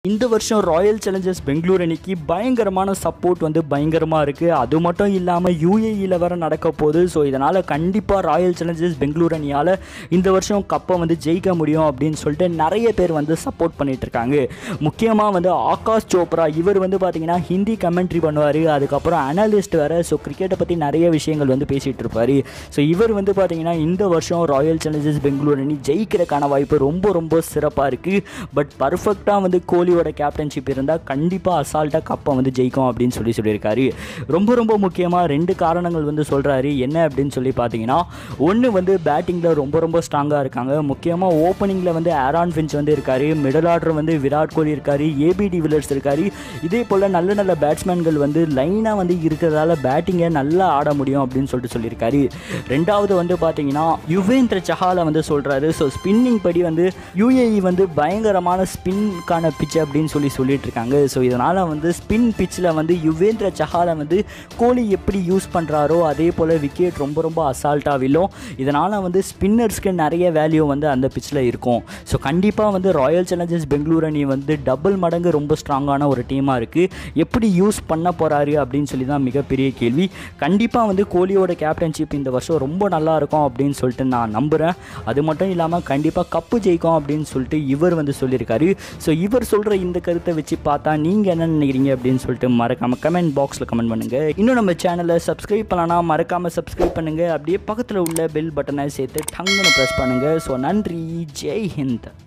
இந்த வருஷம் Royal Challengers Bangalore அணிக்கு பயங்கரமான சப்போர்ட் வந்து பயங்கரமாக இருக்குது அது மட்டும் இல்லாமல் யூஏஇயில் வர நடக்க போகுது ஸோ இதனால் கண்டிப்பாக ராயல் சேலஞ்சர்ஸ் பெங்களூர் அணியால் இந்த வருஷம் கப்பை வந்து ஜெயிக்க முடியும் அப்படின்னு சொல்லிட்டு நிறைய பேர் வந்து சப்போர்ட் பண்ணிட்டு இருக்காங்க முக்கியமாக வந்து ஆகாஷ் சோப்ரா இவர் வந்து பார்த்தீங்கன்னா ஹிந்தி கமெண்ட்ரி பண்ணுவார் அதுக்கப்புறம் அனலிஸ்ட் வேறு ஸோ கிரிக்கெட்டை பற்றி நிறைய விஷயங்கள் வந்து பேசிகிட்டு இருப்பார் ஸோ இவர் வந்து பார்த்தீங்கன்னா இந்த வருஷம் ராயல் சேலஞ்சர்ஸ் பெங்களூர் அணி ஜெயிக்கிறதுக்கான வாய்ப்பு ரொம்ப ரொம்ப சிறப்பாக இருக்குது பட் பர்ஃபெக்டாக வந்து கோலியோட கேப்டன்ஷிப் இருந்தால் கண்டிப்பாக அசால்ட்டாக கப்பை வந்து ஜெயிக்கும் அப்படின்னு சொல்லி சொல்லியிருக்காரு ரொம்ப ரொம்ப முக்கியமாக ரெண்டு காரணங்கள் வந்து சொல்கிறாரு என்ன அப்படின்னு சொல்லி பார்த்தீங்கன்னா ஒன்று வந்து பேட்டிங்கில் ரொம்ப ரொம்ப ஸ்ட்ராங்காக இருக்காங்க முக்கியமாக ஓப்பனிங்கில் வந்து ஆரான் ஃபின்ச் வந்து இருக்கார் மிடில் ஆர்டர் வந்து விராட் கோலி இருக்கார் ஏபிடி வில்லர்ஸ் இருக்கார் இதே போல் நல்ல நல்ல பேட்ஸ்மேன்கள் வந்து லைனாக வந்து இருக்கிறதால பேட்டிங்கை நல்லா ஆட முடியும் அப்படின்னு சொல்லிட்டு சொல்லியிருக்காரு ரெண்டாவது வந்து பார்த்தீங்கன்னா யுவேந்திர சஹாலை வந்து சொல்கிறாரு ஸோ ஸ்பின்னிங் படி வந்து யூஏஇ வந்து பயங்கரமான ஸ்பின்கான பிச் அப்படின்னு சொல்லி சொல்லிட்டு இருக்காங்க ஸோ இதனால் வந்து ஸ்பின் பிச்சில் வந்து யுவேந்திர சஹாலை வந்து கோலி எப்படி யூஸ் பண்ணுறாரோ அதே போல் விக்கெட் ரொம்ப ரொம்ப அசால்ட்டாக விழும் இதனால் வந்து ஸ்பின்னர்ஸ்க்கு நிறைய வேல்யூ வந்து அந்த பிச்சில் இருக்கும் ஸோ கண்டிப்பாக வந்து ராயல் சேலஞ்சர்ஸ் பெங்களூர் அணி வந்து டபுள் மடங்கு ரொம்ப ஸ்ட்ராங்கான ஒரு டீமாக இருக்குது எப்படி யூஸ் பண்ண போகிறாரு அப்படின்னு சொல்லி தான் மிகப்பெரிய கேள்வி கண்டிப்பாக வந்து கோலியோட கேப்டன்ஷிப் இந்த வருஷம் ரொம்ப நல்லா இருக்கும் அப்படின்னு சொல்லிட்டு நான் நம்புகிறேன் அது மட்டும் இல்லாமல் கண்டிப்பாக கப்பு ஜெயிக்கும் அப்படின்னு சொல்லிட்டு இவர் வந்து சொல்லியிருக்காரு ஸோ இவர் சொல்கிற இந்த கருத்தை வச்சு பார்த்தா நீங்கள் என்ன நினைக்கிறீங்க அப்படின்னு சொல்லிட்டு மறக்காமல் கமெண்ட் பாக்ஸில் கமெண்ட் பண்ணுங்கள் இன்னும் நம்ம சேனலை சப்ஸ்கிரைப் பண்ணலாம் மறக்காமல் சப்ஸ்கிரைப் பண்ணுங்கள் அப்படியே பக்கத்தில் உள்ள பெல் பட்டனை சேர்த்து டங்குன்னு ப்ரெஸ் பண்ணுங்கள் ஸோ நன்றி ஜெய் ஹிந்த்